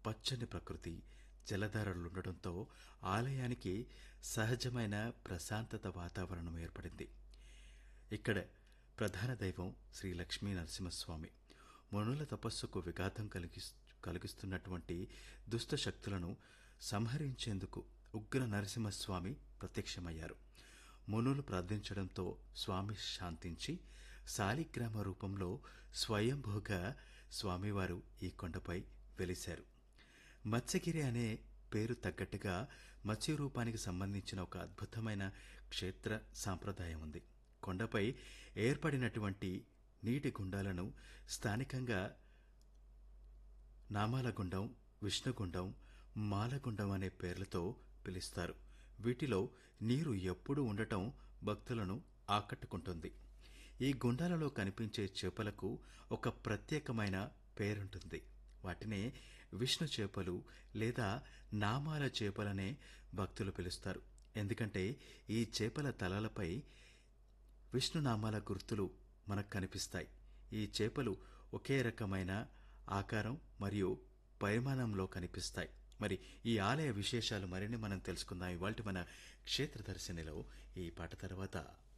పచ్చని ప్రకృతి జలధారలుండటంతో ఆలయానికి సహజమైన ప్రశాంతత వాతావరణం ఏర్పడింది ఇక్కడ ప్రధాన దైవం శ్రీ లక్ష్మీ నరసింహస్వామి మనుల తపస్సుకు విఘాతం కలిగిస్ కలిగిస్తున్నటువంటి దుష్ట శక్తులను సంహరించేందుకు ఉగ్ర నరసింహస్వామి ప్రత్యక్షమయ్యారు మునులు ప్రార్థించడంతో స్వామి శాంతించి శాలిగ్రామ రూపంలో స్వయంభూగా స్వామివారు ఈ కొండపై వెలిశారు మత్స్యగిరి అనే పేరు తగ్గట్టుగా మత్స్య రూపానికి సంబంధించిన ఒక అద్భుతమైన క్షేత్ర సాంప్రదాయం ఉంది కొండపై ఏర్పడినటువంటి నీటి గుండాలను స్థానికంగా నామాలగుండం విష్ణుగుండం మాలగుండం అనే పేర్లతో పిలుస్తారు వీటిలో నీరు ఎప్పుడూ ఉండటం భక్తులను ఆకట్టుకుంటుంది ఈ గుండాలలో కనిపించే చేపలకు ఒక ప్రత్యేకమైన పేరుంటుంది వాటినే విష్ణు చేపలు లేదా నామాల చేపలనే భక్తులు పిలుస్తారు ఎందుకంటే ఈ చేపల తలలపై విష్ణునామాల గుర్తులు మనకు కనిపిస్తాయి ఈ చేపలు ఒకే రకమైన ఆకారం మరియు పరిమాణంలో కనిపిస్తాయి మరి ఈ ఆలయ విశేషాలు మరిన్ని మనం తెలుసుకుందాం ఇవాళ మన క్షేత్ర దర్శనిలో ఈ పాట తర్వాత